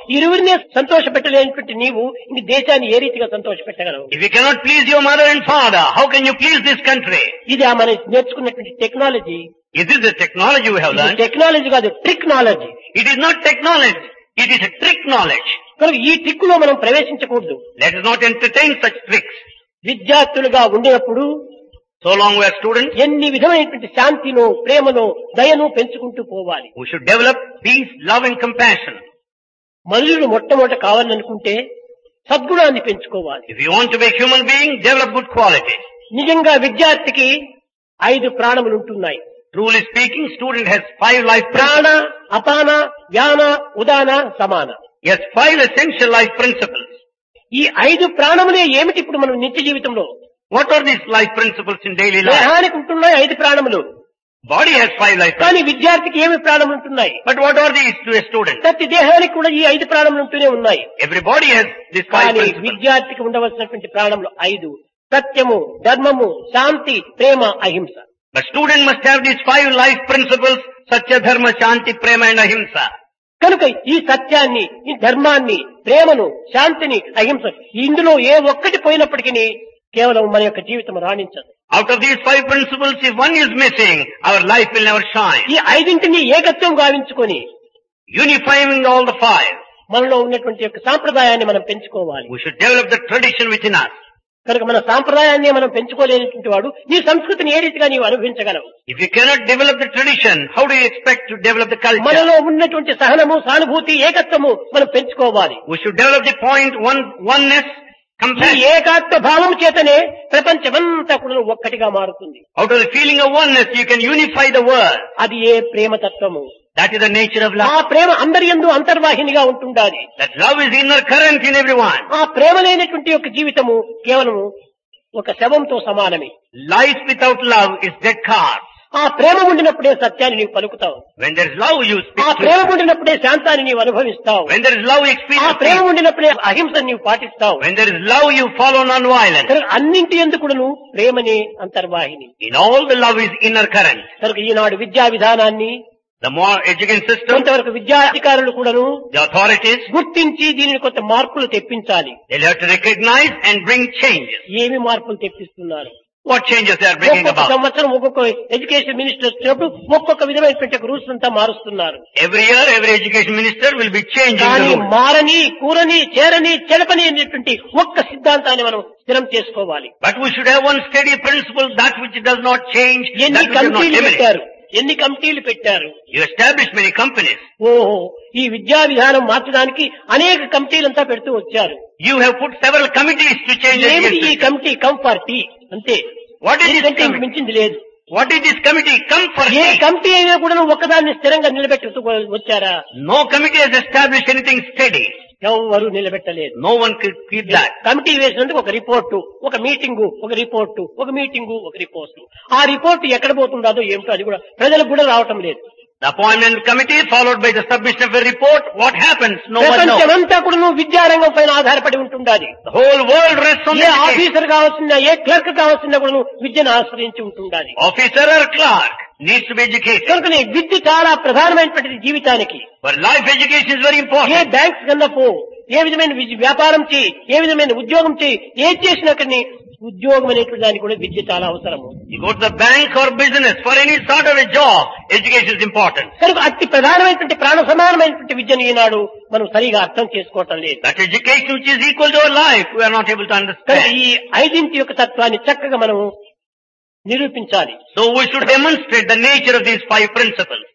ఇరువురినే సంతోష పెట్టలేనటువంటి నీవు ఇంక దేశాన్ని ఏ రీతిగా సంతోష పెట్టగలవు If you cannot please your mother and father, how can you please this country? ఇది ఆ మనం నేర్చుకున్నటువంటి technology Is this the technology you have learned? Technology కాదు trick knowledge It is not technology. It is a trick knowledge. కనుక ఈ trick లో మనం ప్రవేశించకూడదు Let us not entertain such tricks. విద్యార్థులుగా ఉండినప్పుడు So long we are students, ఎన్ని విధమైనటువంటి శాంతిను ప్రేమను దయను పెంచుకుంటూ పోవాలి we should develop peace, love and compassion. మనుషులు మొట్టమొదట కావాలనుకుంటే సద్గుణాన్ని పెంచుకోవాలి If you want to be a human being, develop good qualities. నిజంగా విద్యార్థికి ఐదు ప్రాణములు ఉంటున్నాయి Truly speaking, student has five life ప్రాణ principles. అపాన వ్యాన ఉదాన సమాన He has five essential life principles. ఈ ఐదు ప్రాణములే ఏమిటి ఇప్పుడు మనం నిత్య జీవితంలో What are these life principles in daily life? దేహానికి ఉంటున్నాయి ఐదు ప్రాణములు Body has five life కానీ principles. విద్యార్థికి ఏమి ప్రాణములు ఉంటున్నాయి But what are these to a student? ప్రతి దేహానికి కూడా ఈ ఐదు ప్రాణములు ఉంటూనే ఉన్నాయి Everybody has these five కానీ principles. విద్యార్థికి ఉండవలసినటువంటి ప్రాణములు ఐదు సత్యము ధర్మము శాంతి ప్రేమ అహింస But student must have these five life principles, Satya, Dharma, Shanti, Prema and Ahimsa. కనుక ఈ సత్యాన్ని ఈ ధర్మాన్ని ప్రేమను శాంతిని అహింస ఇందులో ఏ ఒక్కటి పోయినప్పటికీ కేవలం మన యొక్క జీవితం రాణించదు Out of these five principles, if one is missing, our life will never shine. ఈ ఐదింటిని ఏకత్వం గావించుకొని Unifying all the five, మనలో ఉన్నటువంటి యొక్క సాంప్రదాయాన్ని మనం పెంచుకోవాలి we should develop the tradition within us. కనుక మన సాంప్రదాయాన్ని మనం పెంచుకోలేనటువంటి వాడు నీ సంస్కృతిని ఏ రీతిగా నీవు అనుభవించగలవు If you cannot develop the tradition, how do you expect to develop the culture? మనలో ఉన్నటువంటి సహనము సానుభూతి ఏకత్వము మనం పెంచుకోవాలి We should develop the point one, oneness, ఈ compassion. ఏకాత్మ భావం చేతనే ప్రపంచమంతా కూడా ఒక్కటిగా మారుతుంది Out of the feeling of oneness, you can unify the world. అది ఏ ప్రేమ తత్వము That is the nature of ఆ love. ప్రేమ అందరి యందు అంతర్వాహినిగా ఉంటుండాలి That love is inner current in everyone. ఆ ప్రేమ లేనటువంటి యొక్క జీవితము కేవలము ఒక శవంతో సమానమే Life without love is dead cards. ఆ ప్రేమ ఉండినప్పుడే సత్యాన్ని నీవు పలుకుతావు When there is love, you ఆ speak ప్రేమ truth. ఉండినప్పుడే శాంతాన్ని నీవు అనుభవిస్తావు When there is love, you ఆ experience ప్రేమ peace. ఉండినప్పుడే అహింస నీవు పాటిస్తావు When there is love, you follow non-violence. కనుక అన్నింటి ఎందుకును ప్రేమనే అంతర్వాహిని In all the love is inner current. కనుక ఈనాడు విద్యా విధానాన్ని The more education system, కొంతవరకు విద్యా అధికారులు కూడాను the authorities, గుర్తించి దీనిని కొంత మార్పులు తెప్పించాలి they'll have to recognize and bring changes. ఏమి మార్పులు తెప్పిస్తున్నారు What changes they are bringing ఒక్కొక్క about? సంవత్సరం ఒక్కొక్క ఎడ్యుకేషన్ మినిస్టర్ వచ్చినప్పుడు ఒక్కొక్క విధమైనటువంటి రూల్స్ అంతా మారుస్తున్నారు Every year, every education minister will be changing the కానీ rules. మారని కూరని చేరని చెడపని అనేటువంటి ఒక్క సిద్ధాంతాన్ని మనం స్థిరం చేసుకోవాలి But we should have one steady principle, that which does not change, ఎన్ని that which does not కమిటీలు diminish. పెట్టారు ఎన్ని కమిటీలు పెట్టారు You establish many companies. ఓహో ఈ విద్యా విధానం మార్చడానికి అనేక కమిటీలంతా పెడుతూ వచ్చారు You have put several committees to change the ఏమిటి ఈ education system. Committee come for tea అంతే What is this దీనికంటే ఇంక committee? మించింది లేదు What is this committee? Come for uh tea. Committee అయినా కూడా ఒక్కదాన్ని స్థిరంగా నిలబెట్టుతూ వచ్చారా No committee has established anything steady. ఎవరు నిలబెట్టలేదు No one could keep that. Committee వేసినందుకు ఒక రిపోర్టు ఒక మీటింగు ఒక రిపోర్టు ఒక మీటింగు ఒక రిపోర్టు ఆ రిపోర్టు ఎక్కడ పోతుందో ఏమిటో అది కూడా ప్రజలకు కూడా రావటం లేదు The appointment committee followed by the submission of a report. What happens? No one knows. ప్రపంచమంతా కూడా నువ్వు విద్యారంగం పైన ఆధారపడి ఉంటుండాలి The whole world rests on uh the education. Officer కావాల్సిన ఏ క్లర్క్ కావాల్సిన కూడా నువ్వు విద్యను ఆశ్రయించి ఉంటుండాలి Officer or clerk needs to be educated. కనుకనే విద్య చాలా ప్రధానమైనటువంటిది జీవితానికి But life education is very uh important. Banks కన్నా పో ఏ విధమైన విద్య- వ్యాపారం చేయి ఏ విధమైన ఉద్యోగం చేయి ఏది చేసినా కానీ ఉద్యోగం అనేటువంటి దానికి కూడా విద్య చాలా అవసరము You go to the bank or business for any sort of a job, education is important. కనుక అతి ప్రధానమైనటువంటి ప్రాణ సమానమైనటువంటి విద్యను ఈనాడు మనం సరిగా అర్థం చేసుకోవటం లేదు That education which is equal to our life, we are not able to కనుక understand. ఈ ఐదింటి యొక్క తత్వాన్ని చక్కగా మనము నిరూపించాలి So we should demonstrate the nature of these five principles.